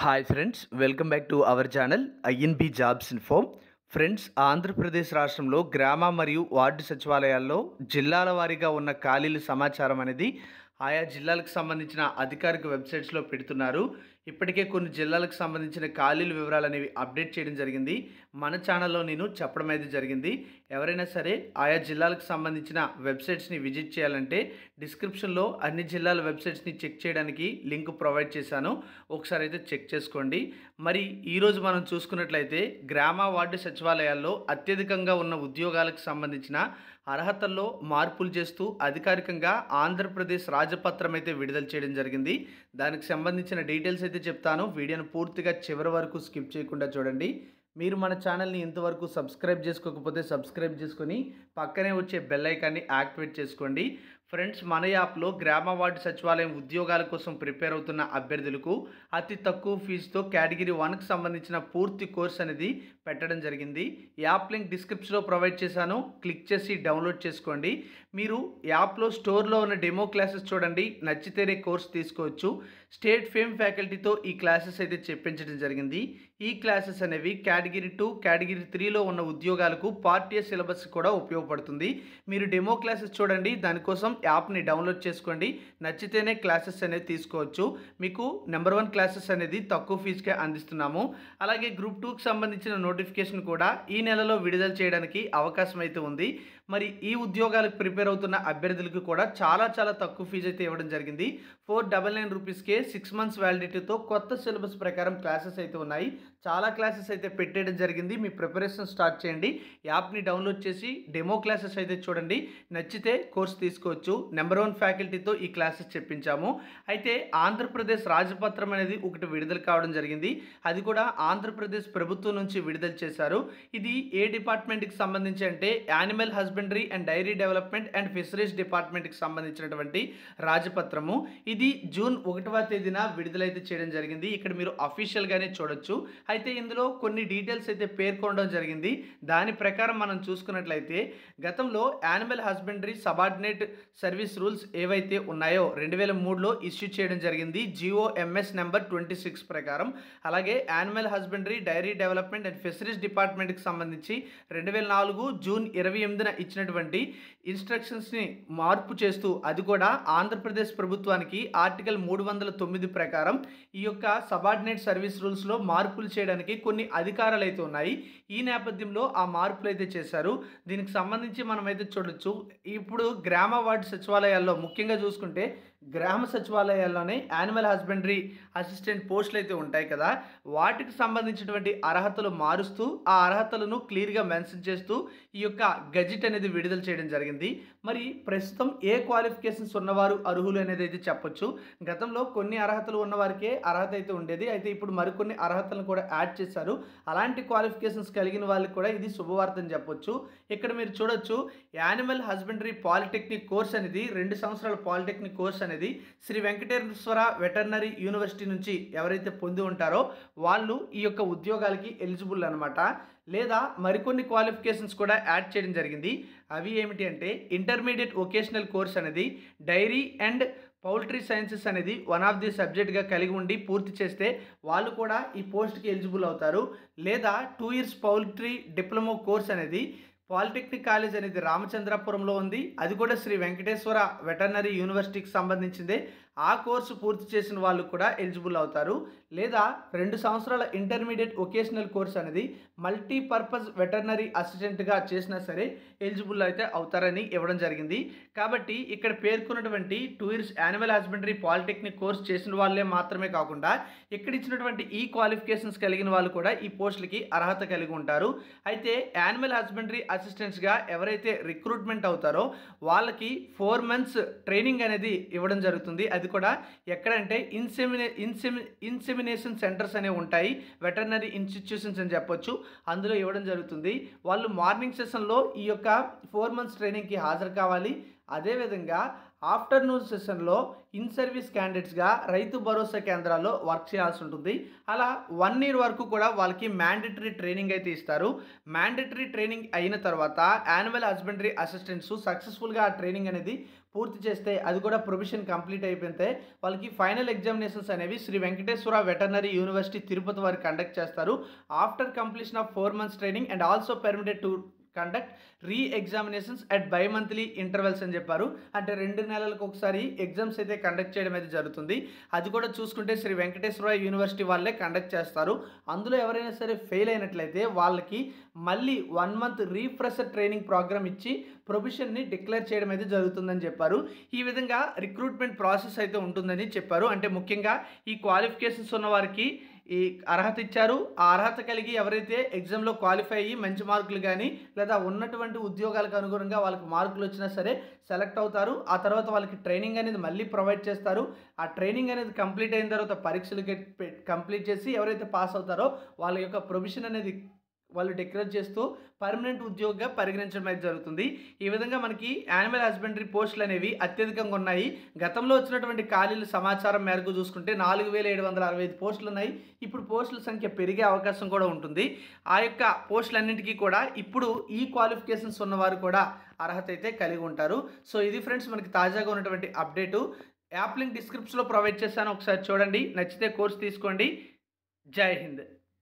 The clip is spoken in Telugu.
hi friends welcome back to our channel INB jobs info friends Andhra Pradesh రాష్ట్రంలో గ్రామ మరియు వార్డు సచివాలయాల్లో జిల్లాల వారీగా ఉన్న ఖాళీల సమాచారం అనేది ఆయా జిల్లాలకు సంబంధించిన అధికారిక వెబ్సైట్స్లో పెడుతున్నారు ఇప్పటికే కొన్ని జిల్లాలకు సంబంధించిన ఖాళీల వివరాలు అనేవి అప్డేట్ చేయడం జరిగింది మన ఛానల్లో నేను చెప్పడం అయితే జరిగింది ఎవరైనా సరే ఆయా జిల్లాలకు సంబంధించిన వెబ్సైట్స్ని విజిట్ చేయాలంటే డిస్క్రిప్షన్లో అన్ని జిల్లాల వెబ్సైట్స్ని చెక్ చేయడానికి లింక్ ప్రొవైడ్ చేశాను ఒకసారి అయితే చెక్ చేసుకోండి మరి ఈరోజు మనం చూసుకున్నట్లయితే గ్రామ వార్డు సచివాలయాల్లో అత్యధికంగా ఉన్న ఉద్యోగాలకు సంబంధించిన అర్హతల్లో మార్పులు చేస్తూ అధికారికంగా ఆంధ్రప్రదేశ్ రాజపత్రం అయితే విడుదల చేయడం జరిగింది దానికి సంబంధించిన డీటెయిల్స్ అయితే చెప్తాను వీడియోను పూర్తిగా చివరి వరకు స్కిప్ చేయకుండా చూడండి మీరు మన ఛానల్ని ఇంతవరకు సబ్స్క్రైబ్ చేసుకోకపోతే సబ్స్క్రైబ్ చేసుకొని పక్కనే వచ్చే బెల్ ఐకాన్ని యాక్టివేట్ చేసుకోండి ఫ్రెండ్స్ మన యాప్లో గ్రామ వార్డు సచివాలయం ఉద్యోగాల కోసం ప్రిపేర్ అవుతున్న అభ్యర్థులకు అతి తక్కువ ఫీజుతో కేటగిరీ వన్కి సంబంధించిన పూర్తి కోర్స్ అనేది పెట్టడం జరిగింది యాప్ లింక్ డిస్క్రిప్షన్లో ప్రొవైడ్ చేశాను క్లిక్ చేసి డౌన్లోడ్ చేసుకోండి మీరు యాప్లో స్టోర్లో ఉన్న డెమో క్లాసెస్ చూడండి నచ్చితేనే కోర్స్ తీసుకోవచ్చు స్టేట్ ఫేమ్ ఫ్యాకల్టీతో ఈ క్లాసెస్ అయితే చెప్పించడం జరిగింది ఈ క్లాసెస్ అనేవి కేటగిరీ టూ కేటగిరీ త్రీలో ఉన్న ఉద్యోగాలకు పార్ట్ ఏ సిలబస్ కూడా ఉపయోగపడుతుంది మీరు డెమో క్లాసెస్ చూడండి దానికోసం యాప్ని డౌన్లోడ్ చేసుకోండి నచ్చితేనే క్లాసెస్ అనేది తీసుకోవచ్చు మీకు నెంబర్ వన్ క్లాసెస్ అనేది తక్కువ ఫీజుకే అందిస్తున్నాము అలాగే గ్రూప్ టూకి సంబంధించిన నోటిఫికేషన్ కూడా ఈ నెలలో విడుదల చేయడానికి అవకాశం అయితే ఉంది మరి ఈ ఉద్యోగాలకు ప్రిపేర్ అవుతున్న అభ్యర్థులకు కూడా చాలా చాలా తక్కువ ఫీజు అయితే ఇవ్వడం జరిగింది ఫోర్ డబల్ నైన్ రూపీస్కే సిక్స్ మంత్స్ వ్యాలిడిటీతో కొత్త సిలబస్ ప్రకారం క్లాసెస్ అయితే ఉన్నాయి చాలా క్లాసెస్ అయితే పెట్టేయడం జరిగింది మీ ప్రిపరేషన్ స్టార్ట్ చేయండి యాప్ని డౌన్లోడ్ చేసి డెమో క్లాసెస్ అయితే చూడండి నచ్చితే కోర్స్ తీసుకోవచ్చు నెంబర్ వన్ ఫ్యాకల్టీతో ఈ క్లాసెస్ చెప్పించాము అయితే ఆంధ్రప్రదేశ్ రాజపత్రం అనేది ఒకటి విడుదల కావడం జరిగింది అది కూడా ఆంధ్రప్రదేశ్ ప్రభుత్వం నుంచి విడుదల చేశారు ఇది ఏ డిపార్ట్మెంట్కి సంబంధించి అంటే animal husbandry and dairy development and fisheries డిపార్ట్మెంట్కి సంబంధించినటువంటి రాజపత్రము ఇది జూన్ ఒకటవ తేదీన విడుదలైతే చేయడం జరిగింది ఇక్కడ మీరు అఫీషియల్గానే చూడొచ్చు అయితే ఇందులో కొన్ని డీటెయిల్స్ అయితే పేర్కొనడం జరిగింది దాని ప్రకారం మనం చూసుకున్నట్లయితే గతంలో animal husbandry subordinate service rules ఏవైతే ఉన్నాయో రెండు వేల మూడులో ఇష్యూ చేయడం జరిగింది GO MS number twenty six ప్రకారం అలాగే animal husbandry dairy development and fisheries డిపార్ట్మెంట్కి సంబంధించి రెండు వేల నాలుగు జూన్ ఇరవై ఎనిమిదిన ఇచ్చినటువంటి ఇన్స్ట్రక్షన్స్ని మార్పు చేస్తూ అది కూడా ఆంధ్రప్రదేశ్ ప్రభుత్వానికి ఆర్టికల్ మూడు వందల తొమ్మిది ప్రకారం ఈ యొక్క సబార్డినేట్ సర్వీస్ రూల్స్లో మార్పులు చేయడానికి కొన్ని అధికారాలు అయితే ఉన్నాయి ఈ నేపథ్యంలో ఆ మార్పులు అయితే చేశారు దీనికి సంబంధించి మనమైతే చూడొచ్చు ఇప్పుడు గ్రామ వార్డు సచివాలయాల్లో ముఖ్యంగా చూసుకుంటే గ్రామ సచివాలయాల్లోనే యానిమల్ హస్బెండరీ అసిస్టెంట్ పోస్టులు అయితే ఉంటాయి కదా వాటికి సంబంధించినటువంటి అర్హతలు మారుస్తూ ఆ అర్హతలను క్లియర్గా మెన్షన్ చేస్తూ ఈ యొక్క గజెట్ అనేది విడుదల చేయడం జరిగింది మరి ప్రస్తుతం ఏ క్వాలిఫికేషన్స్ ఉన్నవారు అర్హులు అనేది అయితే చెప్పొచ్చు గతంలో కొన్ని అర్హతలు ఉన్నవారికే అర్హత అయితే ఉండేది అయితే ఇప్పుడు మరికొన్ని అర్హతలను కూడా యాడ్ చేశారు అలాంటి క్వాలిఫికేషన్స్ కలిగిన వాళ్ళకి కూడా ఇది శుభవార్త అని చెప్పొచ్చు ఇక్కడ మీరు చూడొచ్చు యానిమల్ హస్బెండరీ పాలిటెక్నిక్ కోర్స్ అనేది రెండు సంవత్సరాల పాలిటెక్నిక్ కోర్స్ అనేది శ్రీ వెంకటేశ్వర వెటర్నరీ యూనివర్సిటీ నుంచి ఎవరైతే పొంది ఉంటారో వాళ్ళు ఈ యొక్క ఉద్యోగాలకి ఎలిజిబుల్ అనమాట లేదా మరికొన్ని క్వాలిఫికేషన్స్ కూడా యాడ్ చేయడం జరిగింది అవి ఏమిటి అంటే ఇంటర్మీడియట్ వొకేషనల్ కోర్స్ అనేది డైరీ అండ్ పౌల్ట్రీ సైన్సెస్ అనేది వన్ ఆఫ్ ది సబ్జెక్ట్గా కలిగి ఉండి పూర్తి చేస్తే వాళ్ళు కూడా ఈ పోస్ట్కి ఎలిజిబుల్ అవుతారు లేదా two years poultry diploma course అనేది పాలిటెక్నిక్ కాలేజ్ అనేది రామచంద్రపురంలో ఉంది అది కూడా శ్రీ వెంకటేశ్వర వెటర్నరీ యూనివర్సిటీకి సంబంధించిందే ఆ కోర్సు పూర్తి చేసిన వాళ్ళు కూడా ఎలిజిబుల్ అవుతారు లేదా రెండు సంవత్సరాల ఇంటర్మీడియట్ వొకేషనల్ కోర్స్ అనేది మల్టీపర్పస్ వెటర్నరీ అసిస్టెంట్గా చేసినా సరే ఎలిజిబుల్ అయితే అవుతారని ఇవ్వడం జరిగింది కాబట్టి ఇక్కడ పేర్కొన్నటువంటి two years animal husbandry polytechnic course చేసిన వాళ్ళే మాత్రమే కాకుండా ఇక్కడ ఇచ్చినటువంటి ఈ క్వాలిఫికేషన్స్ కలిగిన వాళ్ళు కూడా ఈ పోస్టులకి అర్హత కలిగి ఉంటారు అయితే యానిమల్ హస్బెండరీ అసిస్టెంట్స్గా ఎవరైతే రిక్రూట్మెంట్ అవుతారో వాళ్ళకి ఫోర్ మంత్స్ ట్రైనింగ్ అనేది ఇవ్వడం జరుగుతుంది అది కూడా ఎక్కడంటే ఇన్సెమినే ఇన్సెమి ఇన్సెమినేషన్ సెంటర్స్ అనేవి ఉంటాయి వెటర్నరీ ఇన్స్టిట్యూషన్స్ అని చెప్పొచ్చు అందులో ఇవ్వడం జరుగుతుంది వాళ్ళు మార్నింగ్ సెషన్లో ఈ యొక్క ఫోర్ మంత్స్ ట్రైనింగ్కి హాజరు కావాలి అదేవిధంగా ఆఫ్టర్నూన్ సెషన్లో ఇన్ సర్వీస్ క్యాండిడేట్స్గా రైతు భరోసా కేంద్రాల్లో వర్క్ చేయాల్సి ఉంటుంది అలా వన్ ఇయర్ వరకు కూడా వాళ్ళకి మ్యాండేటరీ ట్రైనింగ్ అయితే ఇస్తారు మ్యాండేటరీ ట్రైనింగ్ అయిన తర్వాత యాన్యువల్ హస్బెండరీ అసిస్టెంట్స్ సక్సెస్ఫుల్గా ఆ ట్రైనింగ్ అనేది పూర్తి చేస్తే అది కూడా ప్రొవిషన్ కంప్లీట్ అయిపోతే వాళ్ళకి ఫైనల్ ఎగ్జామినేషన్స్ అనేవి శ్రీ వెంకటేశ్వర వెటర్నరీ యూనివర్సిటీ తిరుపతి వారు కండక్ట్ చేస్తారు after completion of four months training and also permitted to conduct re examinations at bimonthly intervals అని చెప్పారు అంటే రెండు నెలలకు ఒకసారి ఎగ్జామ్స్ అయితే కండక్ట్ చేయడం అయితే జరుగుతుంది అది కూడా చూసుకుంటే శ్రీ వెంకటేశ్వర యూనివర్సిటీ వాళ్ళే కండక్ట్ చేస్తారు అందులో ఎవరైనా సరే ఫెయిల్ అయినట్లయితే వాళ్ళకి మళ్ళీ one month refresher training program ఇచ్చి ప్రొఫెషన్ని డిక్లేర్ చేయడం అయితే జరుగుతుందని చెప్పారు ఈ విధంగా రిక్రూట్మెంట్ ప్రాసెస్ అయితే ఉంటుందని చెప్పారు అంటే ముఖ్యంగా ఈ క్వాలిఫికేషన్స్ ఉన్న వారికి ఈ అర్హత ఇచ్చారు ఆ అర్హత కలిగి ఎవరైతే ఎగ్జామ్లో క్వాలిఫై అయ్యి మంచి మార్కులు కానీ లేదా ఉన్నటువంటి ఉద్యోగాలకు అనుగుణంగా వాళ్ళకి మార్కులు వచ్చినా సరే సెలెక్ట్ అవుతారు ఆ తర్వాత వాళ్ళకి ట్రైనింగ్ అనేది మళ్ళీ ప్రొవైడ్ చేస్తారు ఆ ట్రైనింగ్ అనేది కంప్లీట్ అయిన తర్వాత పరీక్షలు కంప్లీట్ చేసి ఎవరైతే పాస్ అవుతారో వాళ్ళ యొక్క ప్రొవిషన్ అనేది వాళ్ళు డిక్లేర్ చేస్తూ పర్మనెంట్ ఉద్యోగంగా పరిగణించడం అయితే జరుగుతుంది ఈ విధంగా మనకి యానిమల్ హస్బెండరీ పోస్టులు అనేవి అత్యధికంగా ఉన్నాయి గతంలో వచ్చినటువంటి ఖాళీల సమాచారం మేరకు చూసుకుంటే నాలుగు వేల ఏడు వందల అరవై ఐదు పోస్టులు ఉన్నాయి ఇప్పుడు పోస్టుల సంఖ్య పెరిగే అవకాశం కూడా ఉంటుంది ఆ యొక్క పోస్టులన్నింటికీ కూడా ఇప్పుడు ఈ క్వాలిఫికేషన్స్ ఉన్నవారు కూడా అర్హత అయితే కలిగి ఉంటారు సో ఇది ఫ్రెండ్స్ మనకి తాజాగా ఉన్నటువంటి అప్డేటు యాప్ లింక్ డిస్క్రిప్షన్లో ప్రొవైడ్ చేశాను ఒకసారి చూడండి నచ్చితే కోర్స్ తీసుకోండి జై హింద్